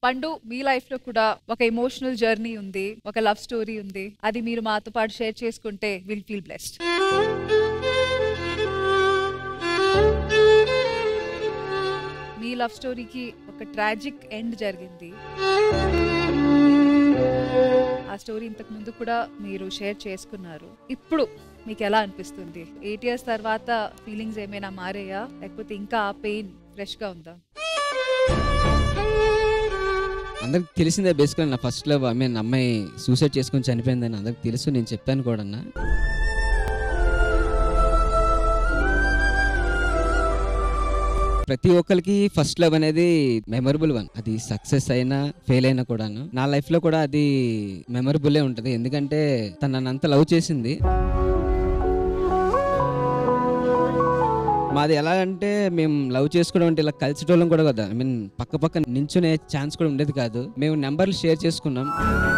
పండు మీ లైఫ్ లో కూడా ఒక ఎమోషనల్ జర్నీ ఉంది ఒక లవ్ స్టోరీ ఉంది అది మీరు మాతో పాటు షేర్ చేసుకుంటే విల్ ఫీల్ బ్లెస్డ్ మీ లవ్ స్టోరీకి ఒక ట్రాజిక్ ఎండ్ జరిగింది ఆ స్టోరీ ఇంతకు ముందు కూడా మీరు షేర్ చేసుకున్నారు ఇప్పుడు మీకు ఎలా అనిపిస్తుంది ఎయిట్ ఇయర్స్ తర్వాత ఫీలింగ్స్ ఏమైనా మారాయా లేకపోతే ఇంకా ఆ పెయిన్ ఫ్రెష్ గా ఉందా అందరికి తెలిసిందే బేసిక్గా నా ఫస్ట్ లవ్ ఐ మీన్ అమ్మాయి సూసైడ్ చేసుకొని చనిపోయిందని అందరికి తెలుసు నేను చెప్పాను కూడా అన్న ప్రతి ఒక్కరికి ఫస్ట్ లవ్ అనేది మెమరబుల్ వన్ అది సక్సెస్ అయినా ఫెయిల్ అయినా కూడాను నా లైఫ్ లో కూడా అది మెమరబుల్ ఉంటది ఎందుకంటే తను నన్ను అంత లవ్ చేసింది మాది ఎలా అంటే మేము లవ్ చేసుకోవడం అంటే ఇలా కలిసేటోళ్ళం కూడా కదా ఐ మీన్ పక్క పక్క నించునే ఛాన్స్ కూడా ఉండేది కాదు మేము నెంబర్లు షేర్ చేసుకున్నాం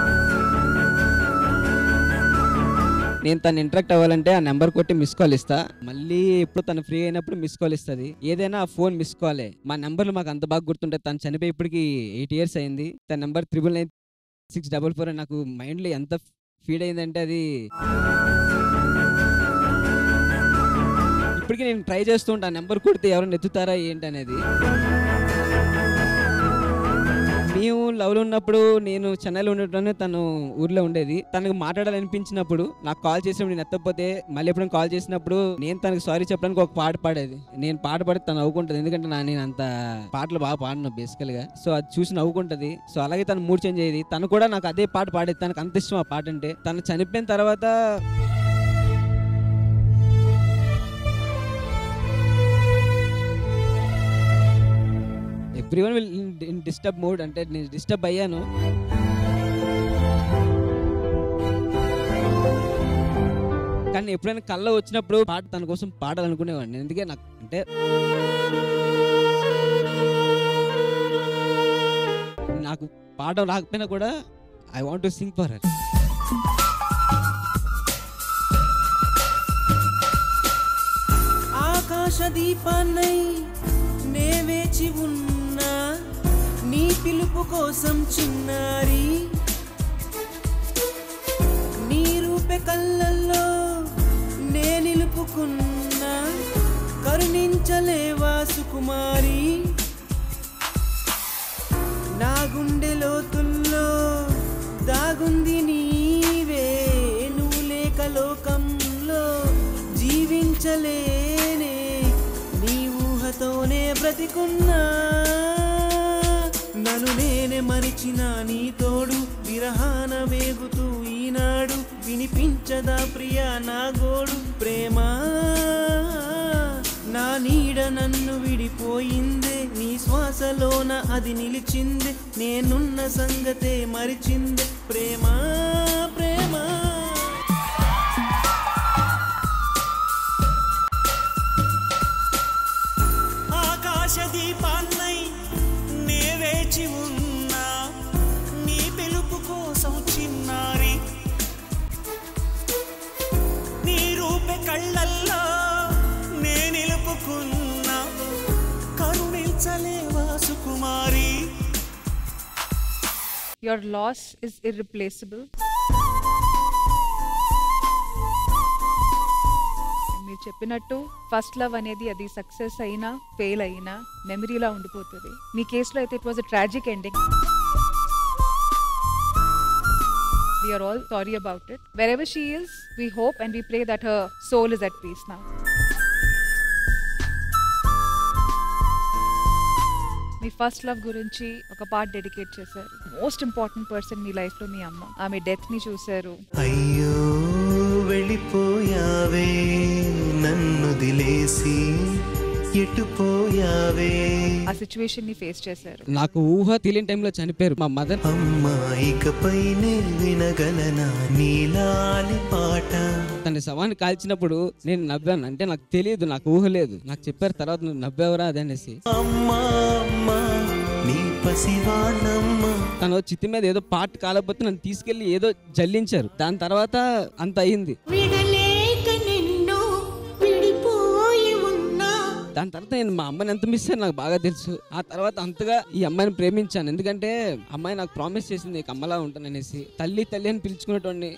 నేను తను ఇంటరాక్ట్ అవ్వాలంటే ఆ నెంబర్ కొట్టి మిస్ కాల్ ఇస్తా మళ్ళీ ఎప్పుడు తను ఫ్రీ అయినప్పుడు మిస్ కాల్ ఇస్తుంది ఏదైనా ఆ ఫోన్ మిస్ కాలే మా నెంబర్లు మాకు అంత బాగా గుర్తుంటే తను చనిపోయి ఇప్పటికి ఎయిట్ ఇయర్స్ అయింది తన number triple nine six double four నాకు మైండ్లో ఎంత ఫీడ్ అయిందంటే అది ఇప్పటికీ నేను ట్రై చేస్తూ ఉంటాను నెంబర్ కొడితే ఎవరైనా ఎత్తుతారా ఏంటి అనేది మేము లవ్లో ఉన్నప్పుడు నేను చెన్నైలో ఉండటం తను ఊర్లో ఉండేది తనకు మాట్లాడాలనిపించినప్పుడు నాకు కాల్ చేసినప్పుడు నేను ఎత్తకపోతే మళ్ళీ ఎప్పుడైనా కాల్ చేసినప్పుడు నేను తనకు సారీ చెప్పడానికి ఒక పాట పాడేది నేను పాట పాడితే తను నవ్వుకుంటుంది ఎందుకంటే నా నేను అంత పాటలు బాగా పాడను బేసికల్ గా సో అది చూసి నవ్వుకుంటది సో అలాగే తను మూడ్ చేంజ్ అయ్యేది తను కూడా నాకు అదే పాట పాడేది తనకు అంత ఇష్టం ఆ పాట అంటే తను చనిపోయిన తర్వాత everyone will in disturb mood అంటే నేను డిస్టర్బ్ అయ్యాను కానీ ఎప్పుడైనా కళ్ళ వచ్చినప్పుడు పాట తన కోసం పాడాలనుకునేవాడిని ఎందుకే నాకు అంటే నాకు పాడడం రాకపోయినా కూడా I want to sing for her ఆకాశ దీపాన్నై నే వేచి ఉన్నా నీ పిలుపు కోసం చిన్నారి నీ రూపె కళ్ళల్లో నే నిలుపుకున్నా కరుణించలేవా సుకుమారి నా గుండె లోతుల్లో దాగుంది నీవే నువ్వు లేక లోకంలో జీవించలేనే నీ ఊహతోనే బ్రతికున్నా నన్ను నేనే మరిచిన నీ తోడు విరహాన వేగుతూ ఈనాడు వినిపించదా ప్రియా నా గోడు ప్రేమ నా నీడ నన్ను విడిపోయిందే నీ శ్వాసలోన అది నిలిచిందే నేనున్న సంగతే మరిచిందే ప్రేమ ప్రేమ ఆకాశ దీపాన్నై నే వేచి ఉన్నా నీ పిలుపు కోసం చిన్నారి నీ రూపె కళ్ళల్లో నే నిలుపుకున్నా కరుణించలేవా సుకుమారి యువర్ లాస్ ఇస్ ఇర్రిప్లేసబుల్ మీరు చెప్పినట్టు ఫస్ట్ లవ్ అనేది అది సక్సెస్ అయినా ఫెయిల్ అయినా మెమరీలా ఉండిపోతుంది మీ కేసులో అయితే it was a tragic ending We are all sorry about it. Wherever she is, we hope and we pray that her soul is at peace now. మీ ఫస్ట్ లవ్ గురించి ఒక పార్ట్ డెడికేట్ చేశారు most important person మీ life లో మీ అమ్మ ఆమె death ని చూశారు అయ్యో వెళ్ళిపోయావే నన్ను దిలేసి ఎటుపోయావే ఆ సిచ్యువేషన్ ని ఫేస్ చేశారు నాకు ఊహ తెలియని టైంలో చనిపోయారు మా మదర్ అమ్మాయికపైనే వినగలనా నీలాలి పాట తన శవాన్ని కాల్చినప్పుడు నేను నవ్వాను అంటే నాకు తెలియదు నాకు ఊహ లేదు నాకు చెప్పారు తర్వాత నువ్వు నవ్వావురా అది అనేసి అమ్మా అమ్మా నీ పసివాణమ్మ తను చిత్తి మీద ఏదో పాట కాలపోతే నన్ను తీసుకెళ్లి ఏదో జల్లించారు దాని తర్వాత అంత అయింది విడలేక నిన్ను విడిపోయి ఉన్నా దాని తర్వాత నేను మా అమ్మని ఎంత మిస్ అయ్యాను నాకు బాగా తెలుసు ఆ తర్వాత అంతగా ఈ అమ్మాయిని ప్రేమించాను ఎందుకంటే అమ్మాయి నాకు ప్రామిస్ చేసింది నీకు అమ్మలా ఉంటాననేసి తల్లి తల్లి అని పిలుచుకునేటోడిని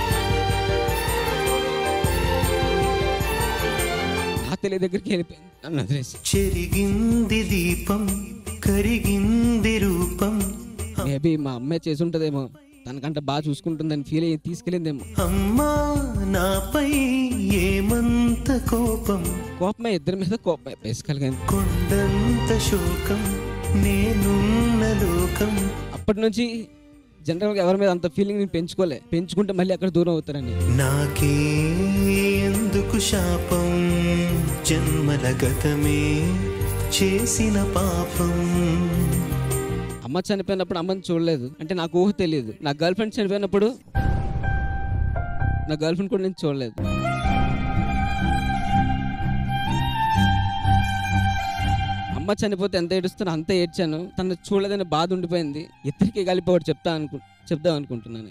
ఆ తల్లి దగ్గరికి వెళ్ళిపోయింది నన్ను వదిలేసి చెరిగింది దీపం కరిగింది రూపం మేబీ మా అమ్మాయి చేసి ఉంటుందేమో తనకంటే బాగా చూసుకుంటుందని ఫీల్ అయ్యి తీసుకెళ్ళిందేమో అమ్మా నాపై ఏమంత కోపం కోపమే ఇద్దరి మీద కోపమే బేసికల్గా కొండంత శోకం నేనున్న లోకం అప్పటి నుంచి జనరల్గా ఎవరి మీద అంత ఫీలింగ్ నేను పెంచుకోలే పెంచుకుంటే మళ్ళీ అక్కడ దూరం అవుతారని నాకే ఎందుకు శాపం జన్మల గతమే చేసిన పాపం అమ్మ చనిపోయినప్పుడు అమ్మని చూడలేదు అంటే నాకు ఊహ తెలియదు నా గర్ల్ ఫ్రెండ్ చనిపోయినప్పుడు నా గర్ల్ ఫ్రెండ్ కూడా నేను చూడలేదు అమ్మ చనిపోతే ఎంత ఏడుస్తానో అంత ఏడ్చాను తను చూడలేదని బాధ ఉండిపోయింది ఇద్దరికి కలిపి ఒకటి చెప్తా అనుకు చెప్దాం అనుకుంటున్నాను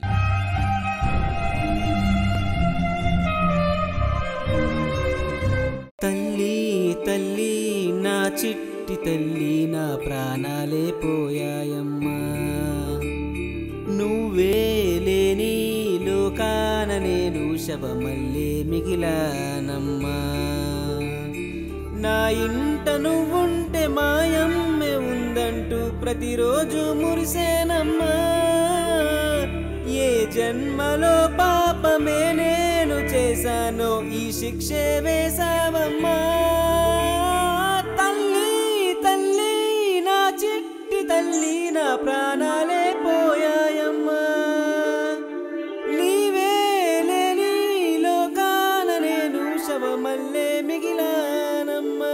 తల్లి తల్లి నా చిట్టి తల్లి నా ప్రాణాలే పోయాయమ్మా నువ్వే లేని లోకాన నేను శవమల్లే మిగిలానమ్మా నా ఇంట నువ్వుంటే మాయమ్మే ఉందంటూ ప్రతిరోజు మురిసేనమ్మా ఏ జన్మలో పాపమే నేను చేశానో ఈ శిక్షే వేశావమ్మా తల్లి తల్లి నా చిట్టి తల్లి నా ప్రాణాలే పోయాయమ్మా నీవే లేని లోకాన నేను శవమల్లే మిగిలానమ్మా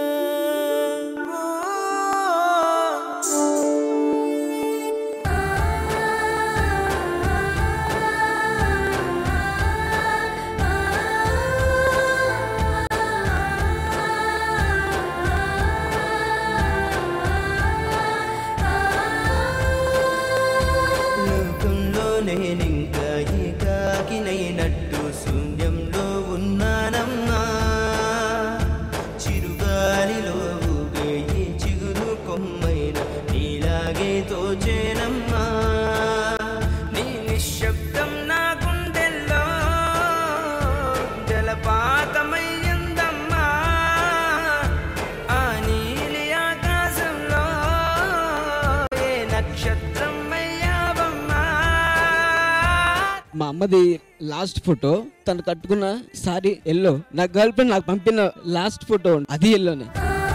లోకంలో నేనింకా ఏకాకినైనట్టు శూన్యంలో ఉన్నానమ్మా చిరుగాలిలో ఊగే ఈ చిగురు కొమ్మైన నీలాగే తోచేనమ్మా నీ నిశ్శబ్దం నా గుండెల్లో జలపాతమయ్యిందమ్మా ఆ నీలి ఆకాశంలో ఏ నక్షత్రం అయ్యావమ్మా మా అమ్మది లాస్ట్ ఫోటో తను కట్టుకున్న సారీ ఎల్లో నా గర్ల్ ఫ్రెండ్ నాకు పంపిన లాస్ట్ ఫోటో అది ఎల్లోనే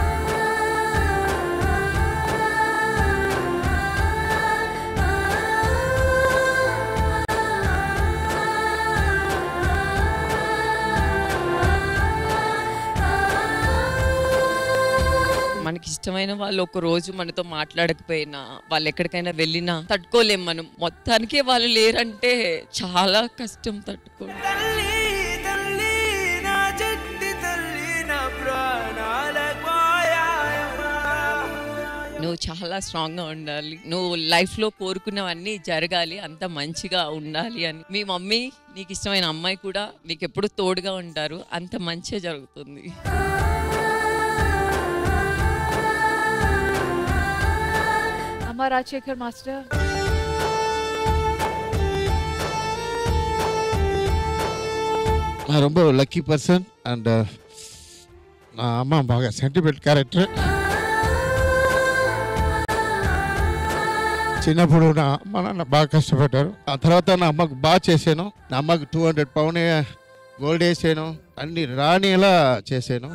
మనకి ఇష్టమైన వాళ్ళు ఒక రోజు మనతో మాట్లాడకపోయినా వాళ్ళు ఎక్కడికైనా వెళ్ళినా తట్టుకోలేం మనం మొత్తానికే వాళ్ళు లేరంటే చాలా కష్టం తట్టుకోవడం తల్లి తల్లి నా చెట్టి తల్లి నా ప్రాణాల పోయాయమ్మా నువ్వు చాలా స్ట్రాంగ్ గా ఉండాలి నువ్వు లైఫ్ లో కోరుకున్నవన్నీ జరగాలి అంత మంచిగా ఉండాలి అని మీ మమ్మీ నీకు ఇష్టమైన అమ్మాయి కూడా నీకు ఎప్పుడు తోడుగా ఉంటారు అంత మంచిగా జరుగుతుంది అమ్మ రాజశేఖర్ మాస్టర్ நான் ரொம்ப லக்கி பர்சன் அண்ட் நான் அம்மா బాగా సెంటిమెంట్ క్యారెక్టర్ చిన్నప్పుడు నా అమ్మ నాన్న బాగా కష్టపడ్డారు ఆ తర్వాత నా అమ్మకు బాగా చేశాను నా అమ్మకు టూ హండ్రెడ్ పౌండ్ గోల్డ్ వేసాను అన్ని రాణిలా చేశాను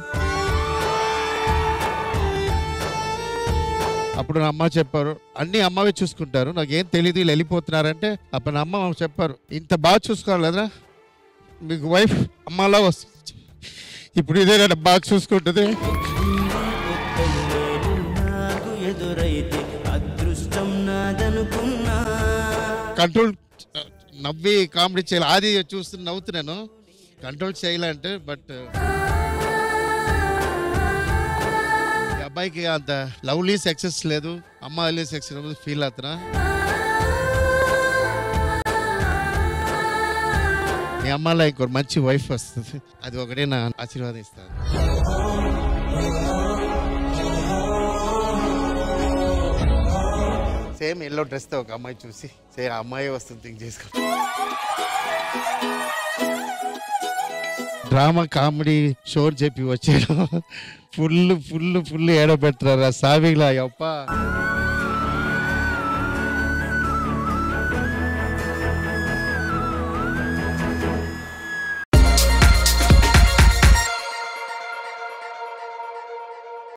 అప్పుడు నా అమ్మ చెప్పారు అన్ని అమ్మవే చూసుకుంటారు నాకేం తెలియదు వీళ్ళు వెళ్ళిపోతున్నారంటే అప్పుడు నా అమ్మ చెప్పారు ఇంత బాగా చూసుకోవాలి కదా మీకు వైఫ్ అమ్మలా వస్తుంది ఇప్పుడు ఇదే నన్ను బాగా చూసుకుంటుంది నాకు ఎదురైతే అదృష్టం నాదనుకున్నా కంట్రోల్ నవ్వి కామెడీ చేయాలి అది చూస్తూ నవ్వుతున్నాను కంట్రోల్ చేయాలంటే బట్ ఈ అబ్బాయికి అంత లవ్లీ సక్సెస్ లేదు అమ్మాయిలీ సక్సెస్ ఫీల్ అవుతున్నా మీ అమ్మాయిలో ఇంకోటి మంచి వైఫ్ వస్తుంది అది ఒకటే నా ఆశీర్వాదం ఇస్తాను సేమ్ ఎల్లో డ్రెస్తో ఒక అమ్మాయి చూసి సే ఆ అమ్మాయి వస్తుంది థింక్ చేసుకో డ్రామా కామెడీ షోర్ చెప్పి వచ్చాడు ఫుల్ ఫుల్ ఫుల్ ఏడబెడతారు ఆ సావిలా అప్ప